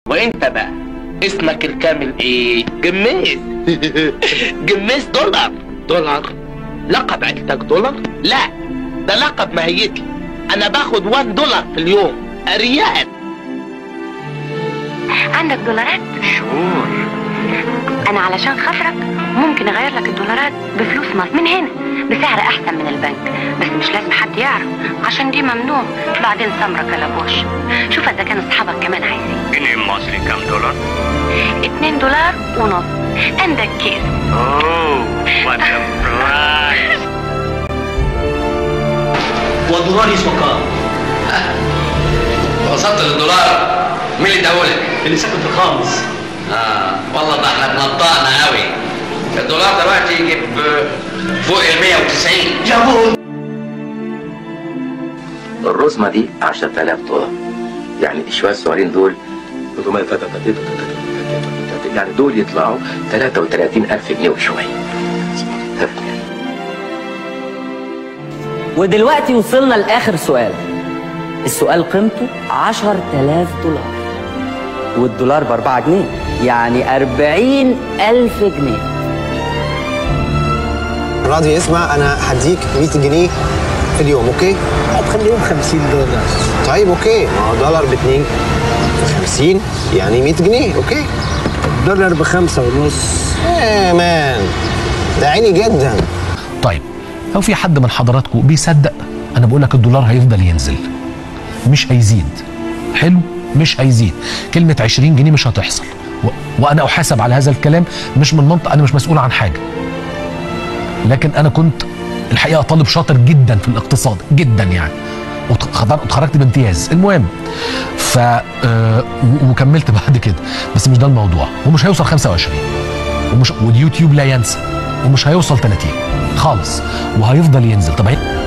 وانت بقى اسمك الكامل ايه جميز جميز دولار دولار لقب عيلتك دولار لا ده لقب ماهيتي انا باخد 1 دولار في اليوم ريال عندك دولارات شهور انا علشان خاطرك ممكن اغير لك الدولارات بفلوس مصر من هنا بسعر احسن من البنك بس مش لازم حد يعرف عشان دي ممنوع بعدين سمرة كلبوش شوف اذا كانوا اصحابك كمان عايزين جنيه مصري كام دولار؟ 2 دولار ونص عندك كيس اوه وات برايس والدولار يسوى كام؟ وصلت للدولار مين اللي اداهولك؟ اللي ساكن في الخامس اه والله ده احنا اتنطقنا قوي الدولار دلوقتي يجيب فوق ال 190 جابوه الرزمة دي 10000 دولار يعني الشوية الصغيرين دول يعني دول يطلعوا 33000 جنيه وشوية ودلوقتي وصلنا لآخر سؤال السؤال قيمته 10000 دولار والدولار ب 4 جنيه يعني 40000 جنيه راضي اسمع انا هديك 100 جنيه في اليوم اوكي هتخليهم 50 دولار طيب اوكي ما هو دولار ب 2 50 يعني 100 جنيه اوكي دولار بخمسة ونص ايه مان ده عيني جدا طيب لو في حد من حضراتكم بيصدق انا بقول لك الدولار هيفضل ينزل مش هيزيد حلو مش هيزيد كلمة 20 جنيه مش هتحصل و... وانا احاسب على هذا الكلام مش من منطق انا مش مسؤول عن حاجة لكن انا كنت الحقيقة طالب شاطر جدا في الاقتصاد جدا يعني وتخ- وتخرجت بامتياز المهم ف آه، و- وكملت بعد كده بس مش ده الموضوع ومش هيوصل 25 ومش واليوتيوب لا ينسى ومش هيوصل 30 خالص وهيفضل ينزل طب هي-